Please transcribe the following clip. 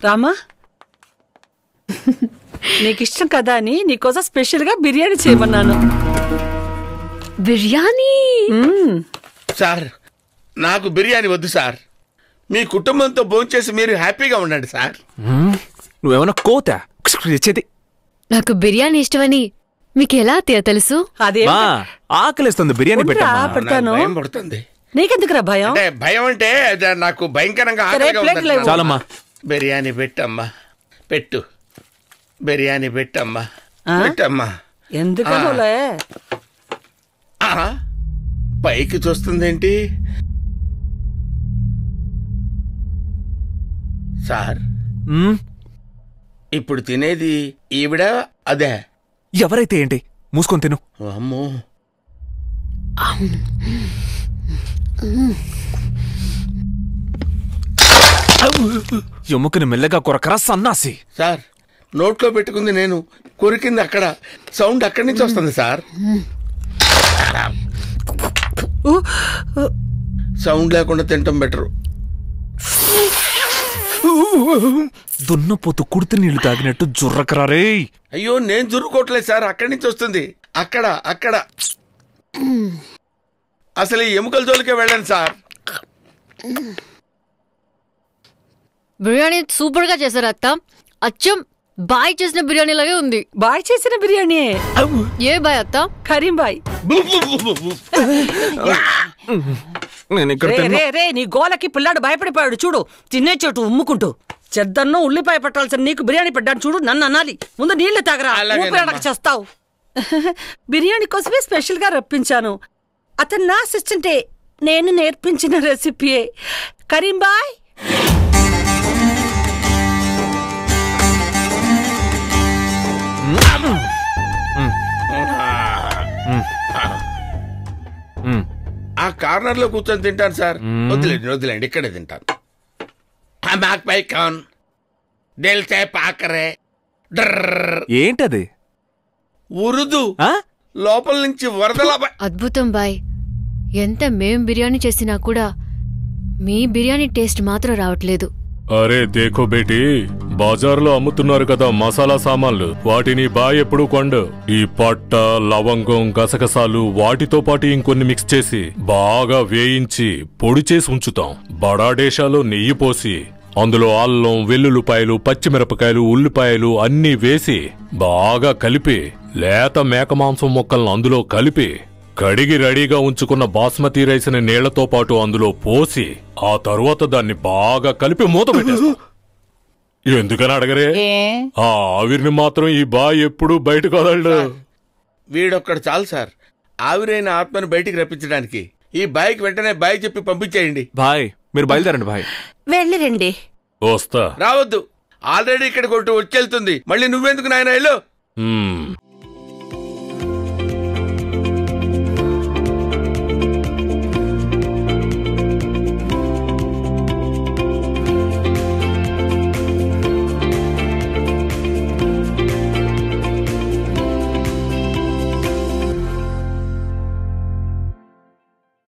రామా నీకు ఇష్టం కదా అని నీకోసం స్పెషల్ గా బిర్యానీ చేయమన్నాను బిర్యానీ మ్మ్. సార్ నాకు బిర్యానీ వద్దు సార్ మీ కుటుంబంతో భోంచేసి మీరు హ్యాపీగా ఉండండి సార్ నువ్వేమన్నా కోత తెచ్చేది నాకు బిర్యానీ ఇష్టమని మీకు ఎలా అత్తయ్య తెలుసు అదే మా ఆకలిస్తుంది బిర్యానీ ఉండురా, పెట్టమ్మా పెడతాను నాకు భయం పడుతుంది నీకెందుకురా భయం అంటే భయం అంటే అది నాకు భయంకరంగా సరే, ఆకలిగా ప్లేట్లు ఉందండి. లేవు. చాలమ్మా బిర్యానీ పెట్టమ్మా పెట్టు బిర్యానీ పెట్టమ్మా ఆ? పెట్టమ్మా ఎందుకనోలే ఆ, పైకి చూస్తుందేంటి సార్ మ్మ్. ఇప్పుడు తినేది ఈవిడ అదే ఎవరైతే ఏంటి మూసుకొని తిను అమ్మో ఎముకని మెల్లగా కొరకరా సన్నాసి సార్ నోట్లో పెట్టుకుంది నేను కొరికింది అక్కడ సౌండ్ అక్కడి నుంచి వస్తుంది సార్ సౌండ్ లేకుండా తినటం బెటర్ దున్నపోతు కుడితి నీళ్లు తాగినట్టు జుర్రకరా రే అయ్యో నేను జురుకోవట్లేదు సార్ అక్కడి నుంచి వస్తుంది అక్కడ అక్కడ అసలు ఈ ఎముకల జోలికే వెళ్ళండి సార్ బిర్యానీ సూపర్ గా చేశారు అత్త అచ్చం బాయ్ చేసిన బిర్యానీ లాగే ఉంది బాయ్ చేసిన బిర్యానీ ఏ బాయ్ అత్త కరీం బాయ్ నేను ఇక్కడ రే తిన్నా రే రే నీ గోలకి పిల్లాడు భయపడిపోయాడు చూడు తినే చోటు ఉమ్ముకుంటూ చెద్దన్నం ఉల్లిపాయ పట్టాల్సిన నీకు బిర్యానీ పెట్టాను చూడు నన్ను అనాలి ముందు నీళ్లు తాగరా అలాగేనమ్మా. ఊపిరాడక చేస్తావు బిర్యానీ కోసమే స్పెషల్ గా రప్పించాను అతను నా అసిస్టెంటే నేను నేర్పించిన రెసిపీయే కరీం బాయ్ మ్మ్. ఆ కార్నర్ లో కూర్చొని తింటాను సార్ వదిలేండి వదిలేండి ఇక్కడే తింటాను మాక్ పై కాన్ దిల్ సే పాకరే డ్రర్ ఏంటది ఉరుదు ఆ? లోపల నుంచి వరదలా బ- అద్భుతం బాయ్ ఎంత మేం బిర్యానీ చేసినా కూడా మీ బిర్యానీ టేస్ట్ మాత్రం రావట్లేదు అరే దేఖో బేటీ బజార్లో అమ్ముతున్నారు కదా మసాలా సామాన్లు వాటిని బాయ్ ఎప్పుడు కొండు ఈ పట్ట లవంగం గసగసాలు వాటితో పాటు ఇంకొన్ని మిక్స్ చేసి బాగా వేయించి పొడి చేసి ఉంచుతాం బడాడేషాలో నెయ్యి పోసి అందులో అల్లం వెల్లుల్లిపాయలు పచ్చిమిరపకాయలు ఉల్లిపాయలు అన్నీ వేసి బాగా కలిపి లేత మేక మాంసం ముక్కలను అందులో కలిపి కడిగి రెడీగా ఉంచుకున్న బాస్మతి రైస్ని నీళ్లతో పాటు అందులో పోసి ఆ తరువాత దాన్ని బాగా కలిపి మూత పెట్టేస్తాం ఎందుకని అడగరే ఆ ఆవిరిని మాత్రం ఈ బాయ్ ఎప్పుడు బయటకు వదలడు వీడొక్కడు చాలు సార్ ఆవిరైన ఆత్మను బయటికి రప్పించడానికి ఈ బాయ్కి వెంటనే బాయ్ చెప్పి పంపించేయండి భాయ్ మీరు బయలుదేరండి భాయ్ వెళ్ళి రండి వస్తా రావద్దు ఆల్రెడీ ఇక్కడ కొట్టు వచ్చేళ్తుంది మళ్ళీ నువ్వెందుకు నాయన వెళ్ళు హ్మ్.